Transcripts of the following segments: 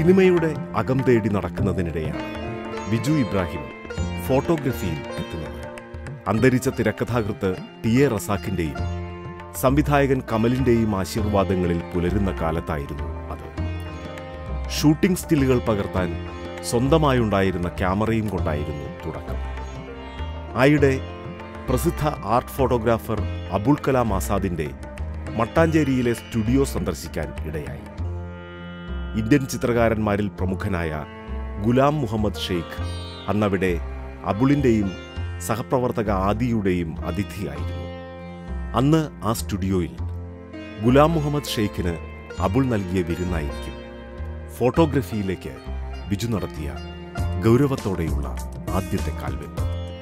സിനിമയുടെ അകം തേടി നടക്കുന്നതിനിടെയാണ് ബിജു ഇബ്രാഹിം ഫോട്ടോഗ്രഫിയിൽ എത്തുന്നത് അന്തരിച്ച തിരക്കഥാകൃത്ത് ടി എ റസാഖിന്റെയും സംവിധായകൻ കമലിന്റെയും ആശീർവാദങ്ങളിൽ പുലരുന്ന കാലത്തായിരുന്നു അത് ഷൂട്ടിംഗ് സ്റ്റില്ലുകൾ പകർത്താൻ സ്വന്തമായുണ്ടായിരുന്ന ക്യാമറയും കൊണ്ടായിരുന്നു തുടക്കം ആയിടെ പ്രസിദ്ധ ആർട്ട് ഫോട്ടോഗ്രാഫർ അബുൾ കലാം ആസാദിന്റെ മട്ടാഞ്ചേരിയിലെ സ്റ്റുഡിയോ സന്ദർശിക്കാൻ ഇടയായി ഇന്ത്യൻ ചിത്രകാരന്മാരിൽ പ്രമുഖനായ ഗുലാം മുഹമ്മദ് ഷെയ്ഖ് അന്നവിടെ അബുളിന്റെയും സഹപ്രവർത്തക ആദിയുടെയും അതിഥിയായിരുന്നു അന്ന് ആ സ്റ്റുഡിയോയിൽ ഗുലാം മുഹമ്മദ് ഷെയ്ഖിന് അബുൾ നൽകിയ വിരുന്നായിരിക്കും ഫോട്ടോഗ്രഫിയിലേക്ക് ബിജു നടത്തിയ ഗൗരവത്തോടെയുള്ള ആദ്യത്തെ കാൽവെപ്പ്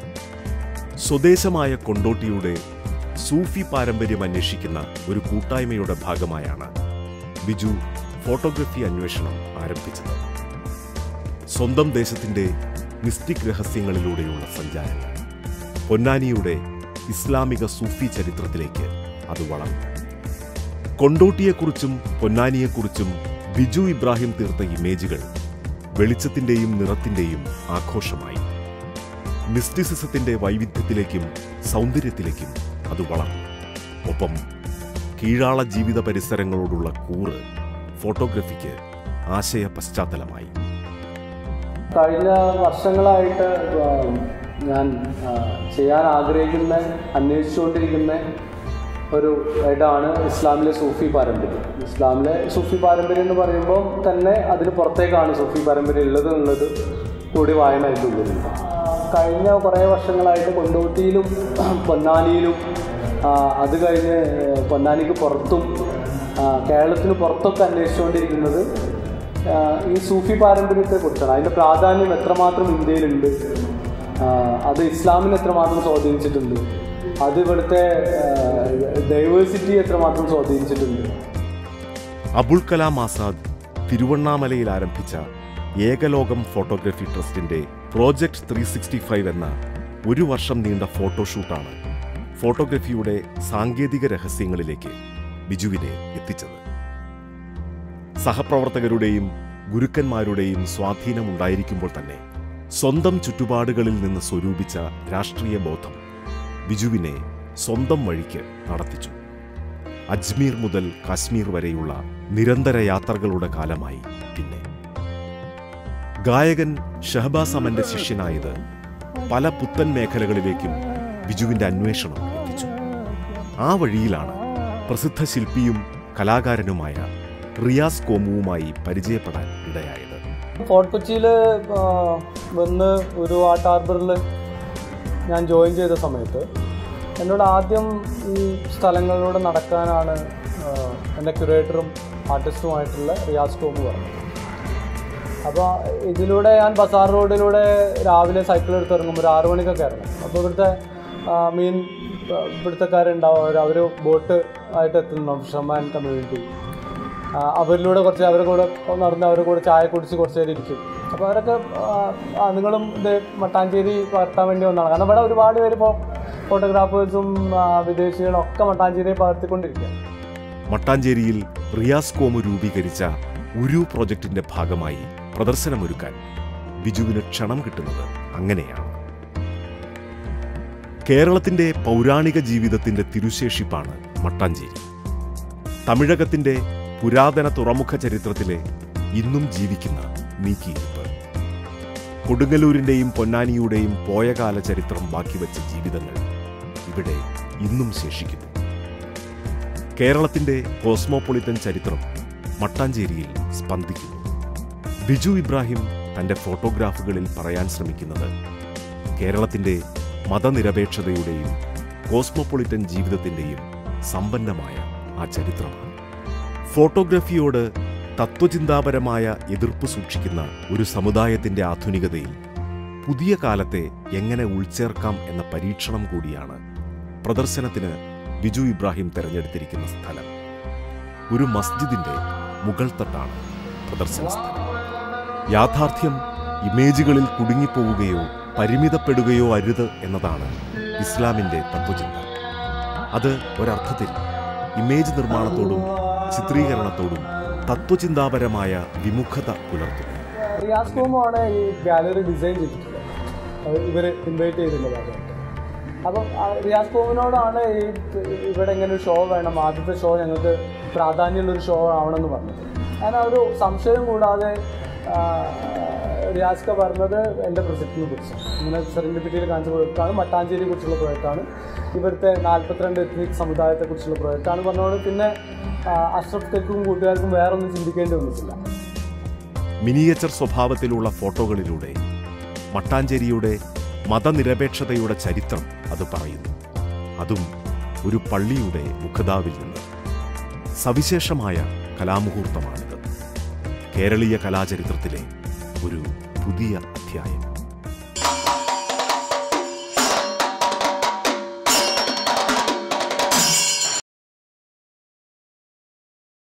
സ്വദേശമായ കൊണ്ടോട്ടിയുടെ സൂഫി പാരമ്പര്യം അന്വേഷിക്കുന്ന ഒരു കൂട്ടായ്മയുടെ ഭാഗമായാണ് ബിജു ഫോട്ടോഗ്രഫി അന്വേഷണം ആരംഭിച്ചത് സ്വന്തം ദേശത്തിന്റെ മിസ്റ്റിക് രഹസ്യങ്ങളിലൂടെയുള്ള സഞ്ചാരങ്ങൾ പൊന്നാനിയുടെ ഇസ്ലാമിക സൂഫി ചരിത്രത്തിലേക്ക് അത് വളർന്നു കൊണ്ടോട്ടിയെക്കുറിച്ചും പൊന്നാനിയെക്കുറിച്ചും ബിജു ഇബ്രാഹിം തീർത്ത ഇമേജുകൾ വെളിച്ചത്തിന്റെയും നിറത്തിന്റെയും ആഘോഷമായി മിസ്റ്റിസിസത്തിന്റെ വൈവിധ്യത്തിലേക്കും സൗന്ദര്യത്തിലേക്കും അത് വളർന്നു ഒപ്പം കീഴാള ജീവിത പരിസരങ്ങളോടുള്ള കൂറ് ഫോട്ടോഗ്രഫിക്ക് ആശയ പശ്ചാത്തലമായി കഴിഞ്ഞ വർഷങ്ങളായിട്ട് ആ, ഞാൻ ആ, ചെയ്യാൻ ആഗ്രഹിക്കുന്ന അന്വേഷിച്ചുകൊണ്ടിരിക്കുന്ന ഒരു ഇടാണ് ഇസ്ലാമിലെ സൂഫി പാരമ്പര്യം ഇസ്ലാമിലെ സൂഫി പാരമ്പര്യം എന്ന് പറയുമ്പോൾ തന്നെ അതിന് പുറത്തേക്കാണ് സൂഫി പാരമ്പര്യം ഉള്ളത് എന്നുള്ളത് കൂടി വായന ആയിട്ടുള്ളത് കഴിഞ്ഞ കുറേ വർഷങ്ങളായിട്ട് കൊണ്ടോട്ടിയിലും പൊന്നാനിയിലും ആ, അത് കഴിഞ്ഞ് പൊന്നാനിക്ക് പുറത്തും ആ, കേരളത്തിന് പുറത്തൊക്കെ അന്വേഷിച്ചുകൊണ്ടിരിക്കുന്നത് ആഹ് ഈ സൂഫി പാരമ്പര്യത്തെ കുറിച്ചാണ് അതിൻ്റെ പ്രാധാന്യം എത്രമാത്രം ഇന്ത്യയിലുണ്ട് ആഹ് അത് ഇസ്ലാമിനെ എത്രമാത്രം സ്വാധീനിച്ചിട്ടുണ്ട് അത് ഇവിടുത്തെ ഡൈവേഴ്സിറ്റി എത്രമാത്രം സ്വാധീനിച്ചിട്ടുണ്ട് അബുൾ കലാം ആസാദ് തിരുവണ്ണാമലയിൽ ആരംഭിച്ച ഏകലോകം ഫോട്ടോഗ്രഫി ട്രസ്റ്റിന്റെ പ്രോജക്ട് ത്രീ സിക്സ്റ്റി ഫൈവ് എന്ന ഒരു വർഷം നീണ്ട ഫോട്ടോഷൂട്ടാണ് ഫോട്ടോഗ്രഫിയുടെ സാങ്കേതിക രഹസ്യങ്ങളിലേക്ക് ബിജുവിനെ എത്തിച്ചത് സഹപ്രവർത്തകരുടെയും ഗുരുക്കന്മാരുടെയും സ്വാധീനമുണ്ടായിരിക്കുമ്പോൾ തന്നെ സ്വന്തം ചുറ്റുപാടുകളിൽ നിന്ന് സ്വരൂപിച്ച രാഷ്ട്രീയ ബോധം ബിജുവിനെ സ്വന്തം വഴിക്ക് നടത്തിച്ചു അജ്മീർ മുതൽ കാശ്മീർ വരെയുള്ള നിരന്തര യാത്രകളുടെ കാലമായി പിന്നെ ഗായകൻ ഷഹബാസ് അമന്റെ ശിഷ്യനായത് പല പുത്തൻ മേഖലകളിലേക്കും ബിജുവിന്റെ അന്വേഷണം എത്തിച്ചു ആ വഴിയിലാണ് പ്രസിദ്ധ ശില്പിയും കലാകാരനുമായ റിയാസ് കോമുവുമായി പരിചയപ്പെടാൻ ഇടയായത് ഫോർട്ട് കൊച്ചിയിൽ വന്ന് ഒരു ആർട്ട് ഹാർബറിൽ ഞാൻ ജോയിൻ ചെയ്ത സമയത്ത് എന്നോട് ആദ്യം ഈ സ്ഥലങ്ങളിലൂടെ നടക്കാനാണ് ആ, എൻ്റെ ക്യൂറേറ്ററും ആർട്ടിസ്റ്റുമായിട്ടുള്ള റിയാസ് ടോമ് പറഞ്ഞത് അപ്പോൾ ഇതിലൂടെ ഞാൻ ബസാർ റോഡിലൂടെ രാവിലെ സൈക്കിൾ എടുത്ത് ഇറങ്ങുമ്പോൾ ഒരു ആറു മണിക്കൊക്കെ ഇറങ്ങും അപ്പോൾ ഇവിടുത്തെ ആ, മീൻ ആ, പിടുത്തക്കാരുണ്ടാവും അവർ അവർ ബോട്ട് ആയിട്ട് എത്തുന്നുണ്ടാവും ഫിഷർമാൻ കമ്മ്യൂണിറ്റി ആ, അവരിലൂടെ കുറച്ച് അവരുടെ കൂടെ നടന്ന് അവരുടെ കൂടെ ചായ കുടിച്ച് കുറച്ച് നേരം ഇരിക്കും അപ്പോൾ അവരൊക്കെ ആ, ആ, നിങ്ങളും ഇത് മട്ടാഞ്ചേരി പകർത്താൻ വേണ്ടി വന്നതാണ് കാരണം ഇവിടെ ഒരുപാട് പേര് ഇപ്പോൾ ഫോട്ടോഗ്രാഫേഴ്സും വിദേശികളും ഒക്കെ മട്ടാഞ്ചേരിയെ പകർത്തിക്കൊണ്ടിരിക്കുക മട്ടാഞ്ചേരിയിൽ റിയാസ് കോമു രൂപീകരിച്ച ഉരു പ്രോജക്റ്റിന്റെ ഭാഗമായി പ്രദർശനമൊരുക്കാൻ ബിജുവിന് ക്ഷണം കിട്ടുന്നത് അങ്ങനെയാണ് കേരളത്തിന്റെ പൗരാണിക ജീവിതത്തിന്റെ തിരുശേഷിപ്പാണ് മട്ടാഞ്ചേരി തമിഴകത്തിന്റെ പുരാതന തുറമുഖ ചരിത്രത്തിലെ ഇന്നും ജീവിക്കുന്ന നീക്കിയിരിപ്പ് കൊടുങ്ങല്ലൂരിന്റെയും പൊന്നാനിയുടെയും പോയകാല ചരിത്രം ബാക്കിവെച്ച ജീവിതങ്ങൾ ഇവിടെ ഇന്നും ശേഷിക്കുന്നു കേരളത്തിന്റെ കോസ്മോപൊളിറ്റൻ ചരിത്രം മട്ടാഞ്ചേരിയിൽ സ്പന്ദിക്കുന്നു ബിജു ഇബ്രാഹിം തന്റെ ഫോട്ടോഗ്രാഫുകളിൽ പറയാൻ ശ്രമിക്കുന്നത് കേരളത്തിന്റെ മതനിരപേക്ഷതയുടെയും കോസ്മോപൊളിറ്റൻ ജീവിതത്തിന്റെയും സമ്പന്നമായ ആ ചരിത്രമാണ് ഫോട്ടോഗ്രഫിയോട് തത്വചിന്താപരമായ എതിർപ്പ് സൂക്ഷിക്കുന്ന ഒരു സമുദായത്തിന്റെ ആധുനികതയിൽ പുതിയ കാലത്തെ എങ്ങനെ ഉൾച്ചേർക്കാം എന്ന പരീക്ഷണം കൂടിയാണ് പ്രദർശനത്തിന് ബിജു ഇബ്രാഹിം തെരഞ്ഞെടുത്തിരിക്കുന്ന സ്ഥലം ഒരു മസ്ജിദിന്റെ മുകൾ തട്ടാണ് പ്രദർശന സ്ഥലം യാഥാർത്ഥ്യം ഇമേജുകളിൽ കുടുങ്ങിപ്പോവുകയോ പരിമിതപ്പെടുകയോ അരുത് എന്നതാണ് ഇസ്ലാമിന്റെ തത്വചിന്ത അത് ഒരർത്ഥത്തിൽ ഇമേജ് നിർമ്മാണത്തോടും ചിത്രീകരണത്തോടും തത്വചിന്താപരമായ വിമുഖത പുലർത്തുന്നു റിയാസ് കോമാണ് ഈ ഗാലറി ഡിസൈൻ ചെയ്തിട്ടുള്ളത് അത് ഇവർ ഇൻവൈറ്റ് ചെയ്തിട്ടുള്ള ഭാഗമായിട്ട് അപ്പം ആ റിയാസ് കോമിനോടാണ് ഈ ഇവിടെ ഇങ്ങനെ ഒരു ഷോ വേണം ആദ്യത്തെ ഷോ ഞങ്ങൾക്ക് പ്രാധാന്യമുള്ളൊരു ഷോ ആവണമെന്ന് പറഞ്ഞത് ഞാൻ ആ ഒരു സംശയം കൂടാതെ ആ, റിയാസ്ക പറഞ്ഞത് എൻ്റെ പ്രൊജക്റ്റിനെ കുറിച്ച് ഇങ്ങനെ സെറിൻഡിപ്പിറ്റിയിൽ കാണിച്ച പ്രൊജക്റ്റാണ് മട്ടാഞ്ചേരിയെ കുറിച്ചുള്ള പ്രൊജക്റ്റാണ് ഇവിടുത്തെ നാൽപ്പത്തിരണ്ട് എത്നിക് സമുദായത്തെക്കുറിച്ചുള്ള പ്രൊജക്റ്റാണ് പറഞ്ഞതുകൊണ്ട് പിന്നെ ആ, അഷ്റഫ് തെക്കും കൂട്ടുകാർക്കും വേറെ ഒന്നും ചിന്തിക്കേണ്ടി വന്നിട്ടില്ല മിനിയേച്ചർ സ്വഭാവത്തിലുള്ള ഫോട്ടോകളിലൂടെ മട്ടാഞ്ചേരിയുടെ മതനിരപേക്ഷതയുടെ ചരിത്രം അത് പറയുന്നു അതും ഒരു പള്ളിയുടെ മുഖതാവിൽ നിന്ന് സവിശേഷമായ കലാമുഹൂർത്തമാണിത് കേരളീയ കലാചരിത്രത്തിലെ ഒരു പുതിയ അധ്യായം